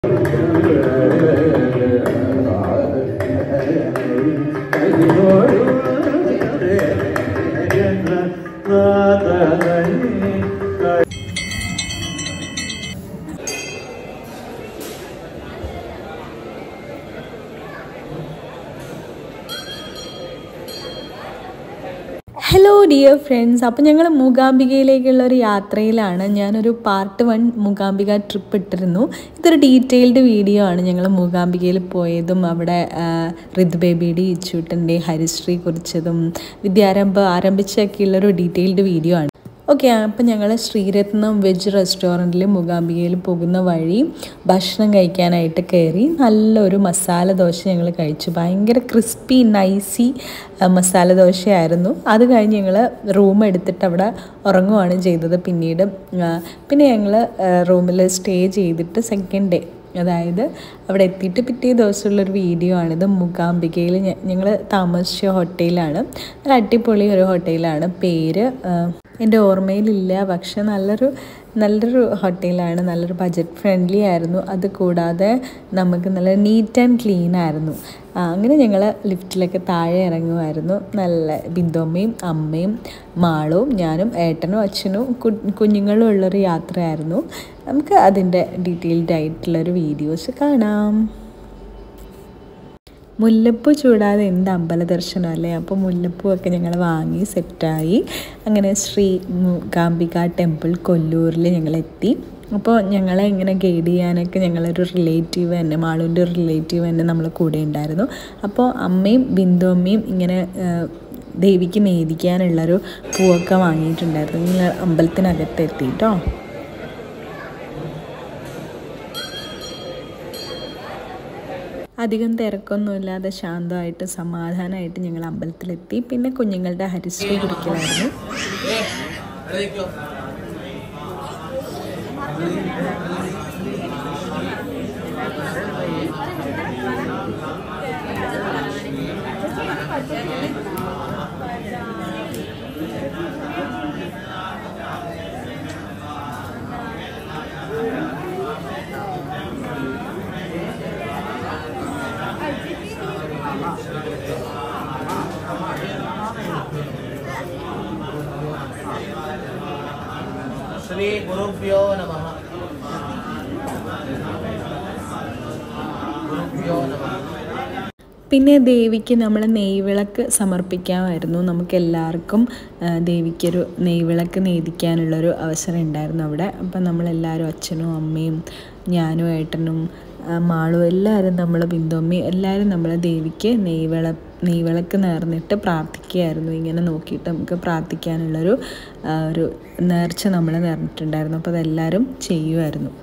hello dear friends അപ്പോൾ ഞങ്ങൾ മൂകാംബികയിലേക്കുള്ള ഒരു യാത്രയിലാണ് ഞാനൊരു പാർട്ട് വൺ മൂകാംബിക ട്രിപ്പ് ഇട്ടിരുന്നു ഇതൊരു ഡീറ്റെയിൽഡ് വീഡിയോ ആണ് ഞങ്ങൾ മൂകാംബികയിൽ പോയതും അവിടെ ആ, ഋതു ബേബിയുടെ ഇച്ചൂട്ടൻ്റെ ഹരിശ്രീ കുറിച്ചതും വിദ്യാരംഭം ആരംഭിച്ചൊക്കെയുള്ളൊരു ഡീറ്റെയിൽഡ് വീഡിയോ ആണ് ഓക്കെ അപ്പം ഞങ്ങൾ ശ്രീരത്നം വെജ് റെസ്റ്റോറൻറ്റിൽ മൂകാംബികയിൽ പോകുന്ന വഴി ഭക്ഷണം കഴിക്കാനായിട്ട് കയറി നല്ലൊരു മസാല ദോശ ഞങ്ങൾ കഴിച്ചു ഭയങ്കര ക്രിസ്പി നൈസി മസാല ദോശയായിരുന്നു അത് കഴിഞ്ഞ് ഞങ്ങൾ റൂം എടുത്തിട്ട് അവിടെ ഉറങ്ങുകയാണ് ചെയ്തത് പിന്നീട് ആ, പിന്നെ ഞങ്ങൾ റൂമിൽ സ്റ്റേ ചെയ്തിട്ട് സെക്കൻഡ് ഡേ അതായത് അവിടെ എത്തിയിട്ട് പിറ്റേ ദിവസമുള്ളൊരു വീഡിയോ ആണിത് മൂകാംബികയിൽ ഞങ്ങൾ താമസിച്ച ഹോട്ടലാണ് നല്ല അടിപൊളി ഒരു ഹോട്ടലാണ് പേര് ആ, എൻ്റെ ഓർമ്മയിലില്ല പക്ഷെ നല്ലൊരു നല്ലൊരു ഹോട്ടലാണ് നല്ലൊരു ബജറ്റ് ഫ്രണ്ട്ലി ആയിരുന്നു അത് കൂടാതെ നമുക്ക് നല്ല നീറ്റ് ആൻഡ് ക്ലീൻ ആയിരുന്നു ആ, അങ്ങനെ ഞങ്ങൾ ലിഫ്റ്റിലൊക്കെ താഴെ ഇറങ്ങുമായിരുന്നു നല്ല ബിന്ദുമ്മയും അമ്മയും മാളും ഞാനും ഏട്ടനും അച്ഛനും കു- കുഞ്ഞുങ്ങളും ഉള്ളൊരു യാത്രയായിരുന്നു നമുക്ക് അതിൻ്റെ ഡീറ്റെയിൽഡ് ആയിട്ടുള്ളൊരു വീഡിയോസ് കാണാം മുല്ലപ്പൂ ചൂടാതെ എന്ത് അമ്പല ദർശനം അല്ലേ അപ്പോൾ മുല്ലപ്പൂ ഒക്കെ ഞങ്ങൾ വാങ്ങി സെറ്റായി അങ്ങനെ ശ്രീ മൂകാംബിക ടെമ്പിൾ കൊല്ലൂരിൽ ഞങ്ങൾ എത്തി അപ്പോൾ ഞങ്ങളെ ഇങ്ങനെ ഗൈഡ് ചെയ്യാനൊക്കെ ഞങ്ങളൊരു റിലേറ്റീവ് തന്നെ മാളുവിൻ്റെ ഒരു റിലേറ്റീവ് തന്നെ നമ്മൾ കൂടെ ഉണ്ടായിരുന്നു അപ്പോൾ അമ്മയും ബിന്ദു അമ്മയും ഇങ്ങനെ ആ, ദേവിക്ക് നേദിക്കാനുള്ളൊരു പൂവൊക്കെ വാങ്ങിയിട്ടുണ്ടായിരുന്നു ഞങ്ങൾ അമ്പലത്തിനകത്ത് എത്തി കേട്ടോ അധികം തിരക്കൊന്നുമില്ലാതെ ശാന്തമായിട്ട് സമാധാനമായിട്ട് ഞങ്ങൾ അമ്പലത്തിലെത്തി പിന്നെ കുഞ്ഞുങ്ങളുടെ ഹരിശ്രീ കുറിക്കലായിരുന്നു ശ്രീ ഗുരുഭ്യോ നമ ഗുരുഭ്യോ നമ പിന്നെ ദേവിക്ക് നമ്മൾ നെയ്വിളക്ക് സമർപ്പിക്കാമായിരുന്നു നമുക്ക് എല്ലാവർക്കും ആ, ദേവിക്കൊരു നെയ്വിളക്ക് നേദിക്കാനുള്ളൊരു അവസരം ഉണ്ടായിരുന്നു അവിടെ അപ്പം നമ്മളെല്ലാവരും അച്ഛനും അമ്മയും ഞാനും ഏട്ടനും ആ, മാളും എല്ലാവരും നമ്മൾ ബിന്ദുമ്മയും എല്ലാവരും നമ്മൾ ദേവിക്ക് നെയ്വിള നെയ്വിളക്ക് നേർന്നിട്ട് പ്രാർത്ഥിക്കുകയായിരുന്നു ഇങ്ങനെ നോക്കിയിട്ട് നമുക്ക് പ്രാർത്ഥിക്കാനുള്ളൊരു ആ, ഒരു നേർച്ച നമ്മൾ നേർന്നിട്ടുണ്ടായിരുന്നു അപ്പോൾ അതെല്ലാവരും ചെയ്യുമായിരുന്നു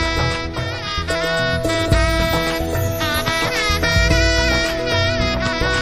Thank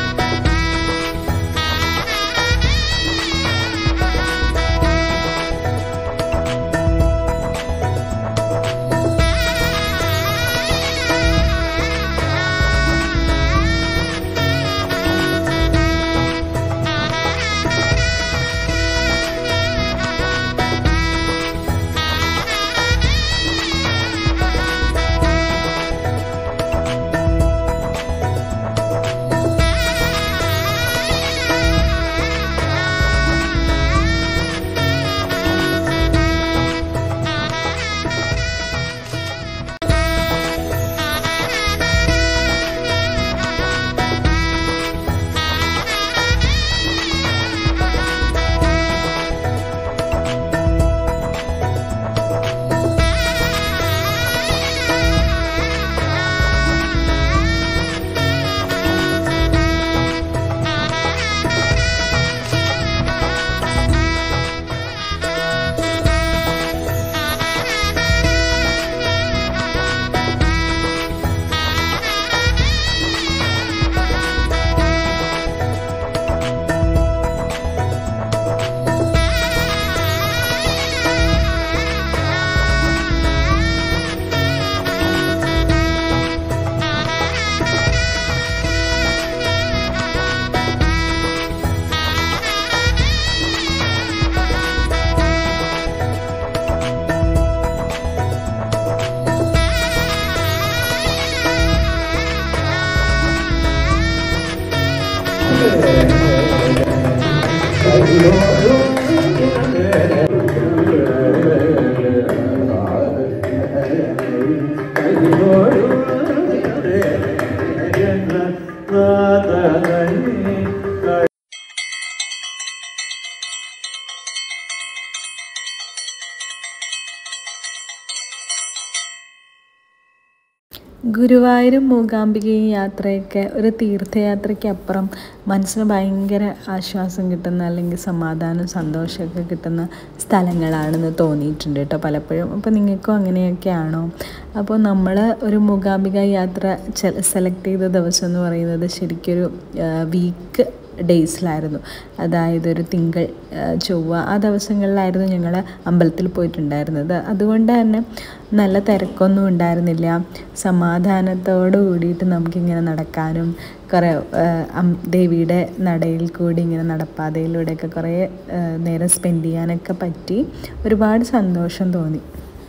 ഗുരുവായൂരും മൂകാംബികയും യാത്രയൊക്കെ ഒരു തീർത്ഥയാത്രയ്ക്ക് അപ്പുറം മനസ്സിന് ഭയങ്കര ആശ്വാസം കിട്ടുന്ന അല്ലെങ്കിൽ സമാധാനം സന്തോഷമൊക്കെ കിട്ടുന്ന സ്ഥലങ്ങളാണെന്ന് തോന്നിയിട്ടുണ്ട് കേട്ടോ പലപ്പോഴും അപ്പോൾ നിങ്ങൾക്കും അങ്ങനെയൊക്കെയാണോ അപ്പോൾ നമ്മൾ ഒരു മൂകാംബിക യാത്ര സെലക്ട് ചെയ്ത ദിവസം എന്ന് പറയുന്നത് ശരിക്കൊരു വീക്ക് ഡേയ്സിലായിരുന്നു അതായത് ഒരു തിങ്കൾ ആ, ചൊവ്വ ആ ദിവസങ്ങളിലായിരുന്നു ഞങ്ങൾ അമ്പലത്തിൽ പോയിട്ടുണ്ടായിരുന്നത് അതുകൊണ്ട് തന്നെ നല്ല തിരക്കൊന്നും ഉണ്ടായിരുന്നില്ല സമാധാനത്തോട് കൂടിയിട്ട് നമുക്കിങ്ങനെ നടക്കാനും കുറേ ആ, അം- ദേവിയുടെ നടയിൽ കൂടി ഇങ്ങനെ നടപ്പാതയിലൂടെയൊക്കെ കുറേ ആ, നേരം സ്പെൻഡ് ചെയ്യാനൊക്കെ പറ്റി ഒരുപാട് സന്തോഷം തോന്നി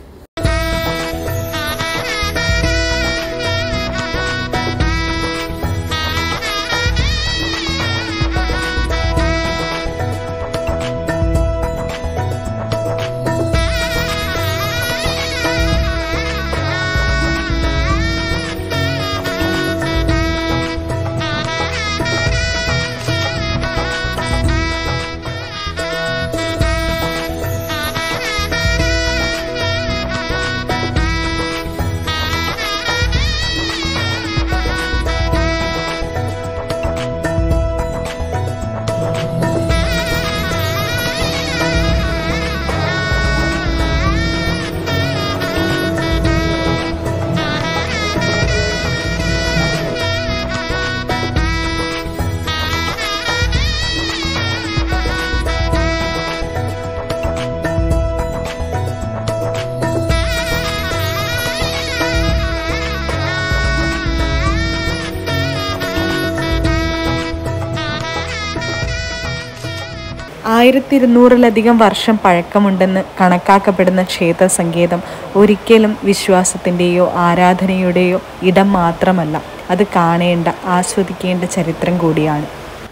ആയിരത്തി ഇരുന്നൂറിലധികം വർഷം പഴക്കമുണ്ടെന്ന് കണക്കാക്കപ്പെടുന്ന ക്ഷേത്ര സങ്കേതം ഒരിക്കലും വിശ്വാസത്തിൻ്റെയോ ആരാധനയുടെയോ ഇടം മാത്രമല്ല അത് കാണേണ്ട ആസ്വദിക്കേണ്ട ചരിത്രം കൂടിയാണ്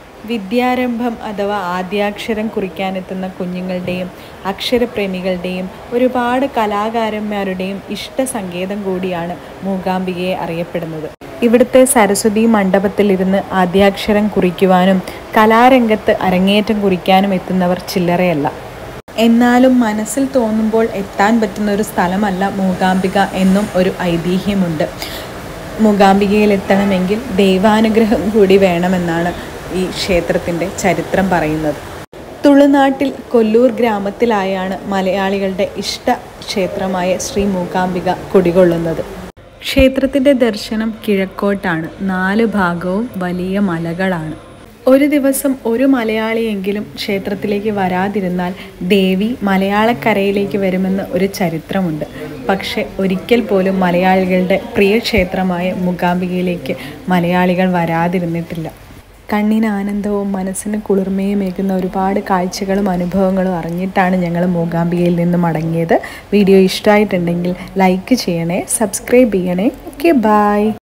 വിദ്യാരംഭം അഥവാ ആദ്യാക്ഷരം കുറിക്കാനെത്തുന്ന കുഞ്ഞുങ്ങളുടെയും അക്ഷരപ്രേമികളുടെയും ഒരുപാട് കലാകാരന്മാരുടെയും ഇഷ്ട സങ്കേതം കൂടിയാണ് മൂകാംബികയെ അറിയപ്പെടുന്നത് ഇവിടുത്തെ സരസ്വതി മണ്ഡപത്തിലിരുന്ന് ആദ്യാക്ഷരം കുറിക്കുവാനും കലാരംഗത്ത് അരങ്ങേറ്റം കുറിക്കാനും എത്തുന്നവർ ചില്ലറയല്ല എന്നാലും മനസ്സിൽ തോന്നുമ്പോൾ എത്താൻ പറ്റുന്ന ഒരു സ്ഥലമല്ല മൂകാംബിക എന്നും ഒരു ഐതിഹ്യമുണ്ട് മൂകാംബികയിൽ എത്തണമെങ്കിൽ ദൈവാനുഗ്രഹം കൂടി വേണമെന്നാണ് ഈ ക്ഷേത്രത്തിൻ്റെ ചരിത്രം പറയുന്നത് തുളുനാട്ടിൽ കൊല്ലൂർ ഗ്രാമത്തിലായാണ് മലയാളികളുടെ ഇഷ്ട ക്ഷേത്രമായ ശ്രീ മൂകാംബിക കുടികൊള്ളുന്നത് ക്ഷേത്രത്തിൻ്റെ ദർശനം കിഴക്കോട്ടാണ് നാല് ഭാഗവും വലിയ മലകളാണ് ഒരു ദിവസം ഒരു മലയാളിയെങ്കിലും ക്ഷേത്രത്തിലേക്ക് വരാതിരുന്നാൽ ദേവി മലയാളക്കരയിലേക്ക് വരുമെന്ന് ഒരു ചരിത്രമുണ്ട് പക്ഷെ ഒരിക്കൽ പോലും മലയാളികളുടെ പ്രിയ ക്ഷേത്രമായ മൂകാംബികയിലേക്ക് മലയാളികൾ വരാതിരുന്നിട്ടില്ല കണ്ണിന് ആനന്ദവും മനസ്സിന് കുളിർമയുമേകുന്ന ഒരുപാട് കാഴ്ചകളും അനുഭവങ്ങളും അറിഞ്ഞിട്ടാണ് ഞങ്ങൾ മൂകാംബികയിൽ നിന്ന് മടങ്ങിയത് വീഡിയോ ഇഷ്ടമായിട്ടുണ്ടെങ്കിൽ ലൈക്ക് ചെയ്യണേ സബ്സ്ക്രൈബ് ചെയ്യണേ ഓക്കെ ബായ്